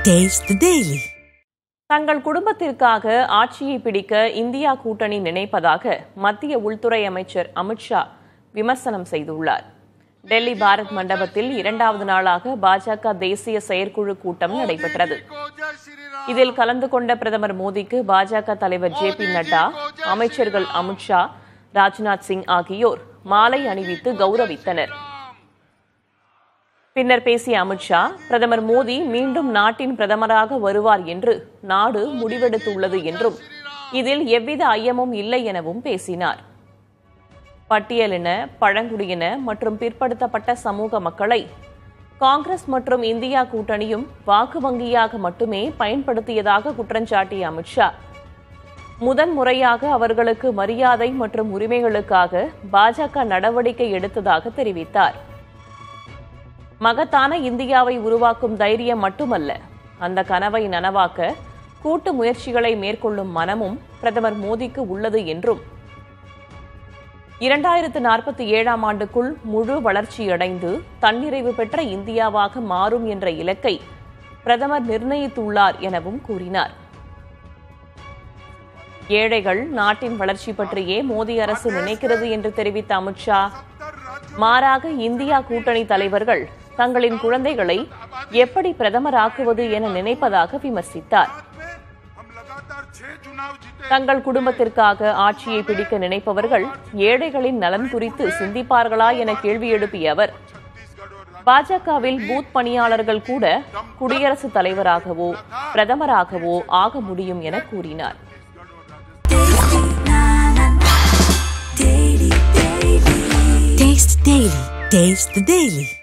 Taste the Daily. தங்கள் குடும்பத்திற்காக ஆட்சியை பிடிக்க இந்தியா கூட்டணி நினைப்பதாக மத்திய உள்துறை அமைச்சர் அமித்ஷா விமர்சனம் செய்துள்ளார் டெல்லி பாரத் மண்டபத்தில் இரண்டாவது நாளாக பாஜக தேசிய செயற்குழு கூட்டம் நடைபெற்றது இதில் கலந்து கொண்ட பிரதமர் மோடிக்கு பாஜக தலைவர் ஜே பி நட்டா அமைச்சர்கள் அமித்ஷா ராஜ்நாத் சிங் ஆகியோர் மாலை அணிவித்து கௌரவித்தனர் பின்னர் பேசிய அமித்ஷா பிரதமர் மோடி மீண்டும் நாட்டின் பிரதமராக வருவார் என்று நாடு முடிவெடுத்துள்ளது என்றும் இதில் எவ்வித ஐயமும் இல்லை எனவும் பேசினார் பட்டியலின பழங்குடியின மற்றும் பிற்படுத்தப்பட்ட சமூக மக்களை காங்கிரஸ் மற்றும் இந்தியா கூட்டணியும் வாக்கு வங்கியாக மட்டுமே பயன்படுத்தியதாக குற்றஞ்சாட்டிய அமித்ஷா முதன் முறையாக அவர்களுக்கு மரியாதை மற்றும் உரிமைகளுக்காக பாஜக நடவடிக்கை எடுத்ததாக தெரிவித்தார் மகத்தான இந்தியாவை உருவாக்கும் தைரியம் மட்டுமல்ல அந்த கனவை நனவாக்க கூட்டு முயற்சிகளை மேற்கொள்ளும் மனமும் பிரதமர் மோடிக்கு உள்ளது என்றும் இரண்டாயிரத்து நாற்பத்தி ஏழாம் ஆண்டுக்குள் முழு வளர்ச்சியடைந்து தன்னிறைவு பெற்ற இந்தியாவாக மாறும் என்ற இலக்கை பிரதமர் நிர்ணயித்துள்ளார் எனவும் கூறினார் ஏழைகள் நாட்டின் வளர்ச்சி பற்றியே மோடி அரசு நினைக்கிறது என்று தெரிவித்த அமித்ஷா மாறாக இந்தியா கூட்டணி தலைவர்கள் தங்களின் குழந்தைகளை எப்படி பிரதமராக்குவது என நினைப்பதாக விமர்சித்தார் தங்கள் குடும்பத்திற்காக ஆட்சியை பிடிக்க நினைப்பவர்கள் ஏழைகளின் நலன் குறித்து சிந்திப்பார்களா என கேள்வி எழுப்பிய அவர் பாஜகவில் பூத் பணியாளர்கள் கூட குடியரசுத் தலைவராகவோ பிரதமராகவோ ஆக முடியும் என கூறினார் Taste Daily. Taste the Daily.